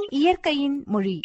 இயற்கையின் மொழி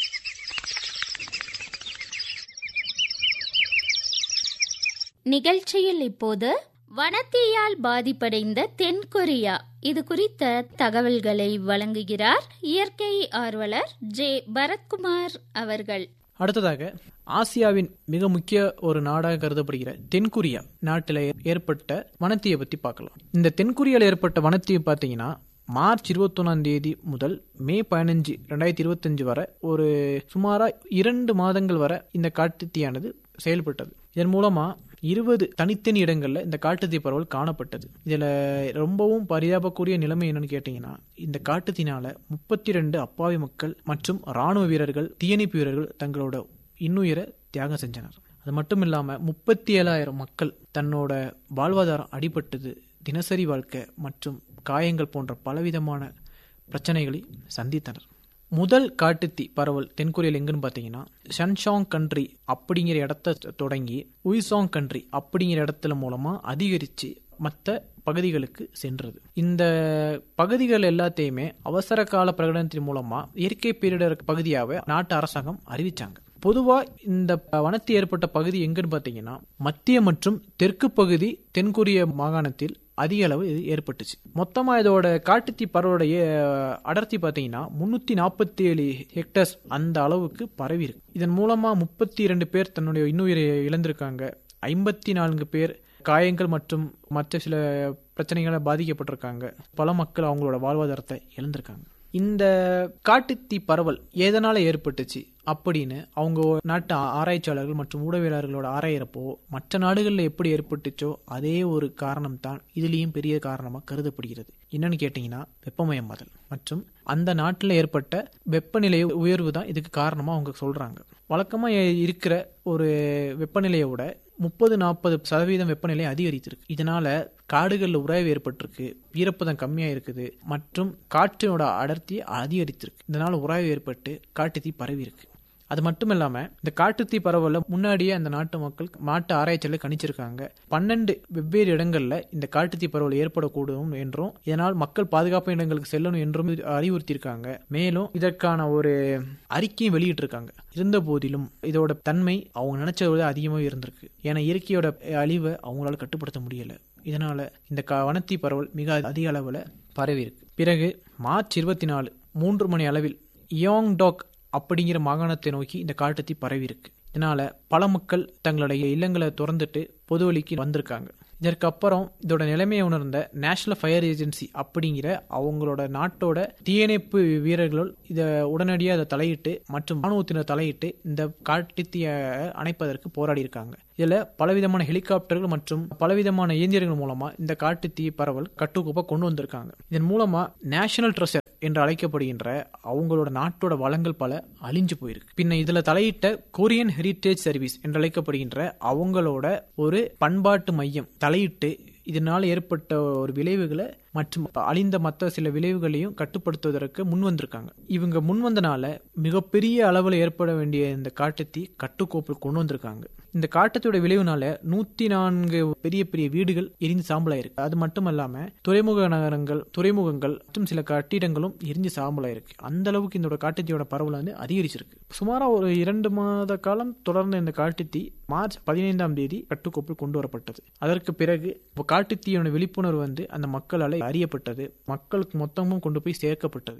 நிகழ்ச்சியில் இப்போது வனத்தீயால் பாதிப்படைந்த தென்கொரியா இது குறித்த தகவல்களை வழங்குகிறார் இயற்கை ஆர்வலர் ஜே பரத்குமார் அவர்கள் அடுத்ததாக ஆசியாவின் மிக முக்கிய ஒரு நாடாக கருதப்படுகிற தென்கொரியா நாட்டில் ஏற்பட்ட வனத்தீயை பற்றி பார்க்கலாம் இந்த தென்கொரியாவில் ஏற்பட்ட வனத்தீ பார்த்தீங்கன்னா மார்ச் இருபத்தொன்னாம் தேதி முதல் மே பதினஞ்சு ரெண்டாயிரத்தி இருபத்தஞ்சு வரை ஒரு சுமாரா இரண்டு மாதங்கள் வரை இந்த காட்டுத்தீயானது செயல்பட்டது இதன் மூலமா இருபது தனித்தனி இடங்கள்ல இந்த காட்டுத்தீ பரவல் காணப்பட்டது இதுல ரொம்பவும் பரிதாபக்கூடிய நிலைமை என்னன்னு கேட்டீங்கன்னா இந்த காட்டுத்தீனால முப்பத்தி ரெண்டு அப்பாவி மக்கள் மற்றும் ராணுவ வீரர்கள் தீயணைப்பு வீரர்கள் தங்களோட இன்னுயிரை தியாகம் செஞ்சனர் அது மட்டும் இல்லாம முப்பத்தி ஏழாயிரம் மக்கள் தன்னோட வாழ்வாதாரம் அடிபட்டது தினசரி வாழ்க்கை மற்றும் காயங்கள் போன்ற பலவிதமான பிரச்சனைகளை சந்தித்தனர் முதல் காட்டுத்தீ பரவல் தென்கொரியாவில் எங்கன்னு பார்த்தீங்கன்னா ஷன்ஷாங் கண்ட்ரி அப்படிங்கிற இடத்த தொடங்கி உய்சாங் கண்ட்ரி அப்படிங்கிற இடத்துல மூலமா அதிகரிச்சு மற்ற பகுதிகளுக்கு சென்றது இந்த பகுதிகள் எல்லாத்தையுமே அவசர கால பிரகடனத்தின் மூலமா இயற்கை பேரிடர் பகுதியாவே நாட்டு அரசாங்கம் அறிவிச்சாங்க பொதுவா இந்த வனத்து ஏற்பட்ட பகுதி எங்கன்னு பாத்தீங்கன்னா மத்திய மற்றும் தெற்கு பகுதி தென்கொரிய மாகாணத்தில் அதிக அளவு இது ஏற்பட்டுச்சு மொத்தமா இதோட காட்டுத்தீ பரவோட அடர்த்தி பாத்தீங்கன்னா முன்னூத்தி நாற்பத்தி ஏழு ஹெக்டர்ஸ் அந்த அளவுக்கு பரவி இருக்கு இதன் மூலமா முப்பத்தி இரண்டு பேர் தன்னுடைய இன்னுயிரை இழந்திருக்காங்க ஐம்பத்தி நான்கு பேர் காயங்கள் மற்றும் மற்ற சில பிரச்சனைகளை பாதிக்கப்பட்டிருக்காங்க பல மக்கள் அவங்களோட வாழ்வாதாரத்தை இழந்திருக்காங்க இந்த காட்டுத்தீ பரவல் எதனால ஏற்பட்டுச்சு அப்படின்னு அவங்க நாட்டு ஆராய்ச்சியாளர்கள் மற்றும் ஊடகவியலாளர்களோட ஆராயிறப்போ மற்ற நாடுகளில் எப்படி ஏற்பட்டுச்சோ அதே ஒரு காரணம் தான் இதுலேயும் பெரிய காரணமாக கருதப்படுகிறது என்னன்னு கேட்டிங்கன்னா வெப்பமயமாதல் மற்றும் அந்த நாட்டில் ஏற்பட்ட வெப்பநிலை உயர்வு தான் இதுக்கு காரணமாக அவங்க சொல்கிறாங்க வழக்கமாக இருக்கிற ஒரு வெப்பநிலையோட முப்பது நாற்பது சதவீதம் வெப்பநிலை அதிகரித்திருக்கு இதனால காடுகளில் உராய்வு ஏற்பட்டிருக்கு ஈரப்பதம் கம்மியாக இருக்குது மற்றும் காற்றினோட அடர்த்தி அதிகரித்திருக்கு இதனால உராய்வு ஏற்பட்டு காட்டுத்தீ பரவி இருக்கு அது மட்டும் இல்லாம இந்த காட்டுத்தீ பரவல முன்னாடியே அந்த நாட்டு மக்கள் நாட்டு ஆராய்ச்சியாளர் கணிச்சிருக்காங்க பன்னெண்டு வெவ்வேறு இடங்கள்ல இந்த காட்டுத்தீ பரவல் ஏற்படக்கூடும் என்றும் இதனால் மக்கள் பாதுகாப்பு இடங்களுக்கு செல்லணும் என்றும் அறிவுறுத்தியிருக்காங்க மேலும் இதற்கான ஒரு அறிக்கையும் வெளியிட்டு இருக்காங்க இருந்த போதிலும் இதோட தன்மை அவங்க நினைச்சதை விட அதிகமாக இருந்திருக்கு ஏன்னா இயற்கையோட அழிவை அவங்களால கட்டுப்படுத்த முடியல இதனால இந்த வனத்தீ பரவல் மிக அதிக அளவில் பரவி இருக்கு பிறகு மார்ச் இருபத்தி நாலு மூன்று மணி அளவில் யோங் டாக் அப்படிங்கிற மாகாணத்தை நோக்கி இந்த காட்டுத்தீ பரவி இருக்கு இதனால பல மக்கள் தங்களுடைய இல்லங்களை திறந்துட்டு பொதுவெளிக்கு வந்திருக்காங்க இதற்கு அப்புறம் இதோட நிலைமையை உணர்ந்த நேஷனல் ஃபயர் ஏஜென்சி அப்படிங்கிற அவங்களோட நாட்டோட தீயணைப்பு வீரர்கள் இதை உடனடியாக அதை தலையிட்டு மற்றும் ராணுவத்தினர் தலையிட்டு இந்த காட்டுத்தீயை அணைப்பதற்கு போராடி இருக்காங்க இதுல பலவிதமான ஹெலிகாப்டர்கள் மற்றும் பலவிதமான இயந்திரங்கள் மூலமா இந்த காட்டுத்தீ பரவல் கட்டுக்கோப்பா கொண்டு வந்திருக்காங்க இதன் மூலமா நேஷனல் ட்ரெஷர் என்று அழைக்கப்படுகின்ற அவங்களோட நாட்டோட வளங்கள் பல அழிஞ்சு போயிருக்கு பின்ன இதுல தலையிட்ட கொரியன் ஹெரிட்டேஜ் சர்வீஸ் என்று அழைக்கப்படுகின்ற அவங்களோட ஒரு பண்பாட்டு மையம் தலையிட்டு இதனால் ஏற்பட்ட ஒரு விளைவுகளை மற்றும் அழிந்த மற்ற சில விளைவுகளையும் கட்டுப்படுத்துவதற்கு முன் வந்திருக்காங்க இவங்க முன் வந்தனால மிகப்பெரிய அளவில் ஏற்பட வேண்டிய இந்த காட்டுத்தீ கட்டுக்கோப்பில் கொண்டு வந்திருக்காங்க இந்த காட்டத்தோட விளைவுனால நூத்தி நான்கு பெரிய பெரிய வீடுகள் எரிஞ்சு சாம்பலாயிருக்கு அது மட்டும் இல்லாம துறைமுக நகரங்கள் துறைமுகங்கள் மற்றும் சில கட்டிடங்களும் எரிஞ்சு சாம்பலாயிருக்கு அந்த அளவுக்கு இந்த காட்டுத்தீயோட பரவல் வந்து அதிகரிச்சிருக்கு சுமாரா ஒரு இரண்டு மாத காலம் தொடர்ந்த இந்த காட்டுத்தீ மார்ச் பதினைந்தாம் தேதி கட்டுக்கோப்பில் கொண்டு வரப்பட்டது அதற்கு பிறகு காட்டுத்தீயோட விழிப்புணர்வு வந்து அந்த மக்களால் அறியப்பட்டது மக்களுக்கு மொத்தமும் கொண்டு போய் சேர்க்கப்பட்டது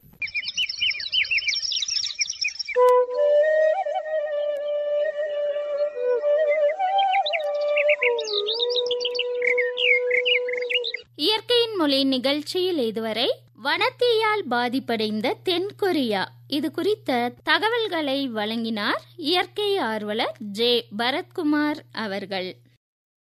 இயற்கையின் மொழி நிகழ்ச்சியில் இதுவரை வனத்தீயால் பாதிப்படைந்த தென்கொரியா இது குறித்த தகவல்களை வழங்கினார் இயற்கை ஆர்வலர் ஜே பரத்குமார் அவர்கள்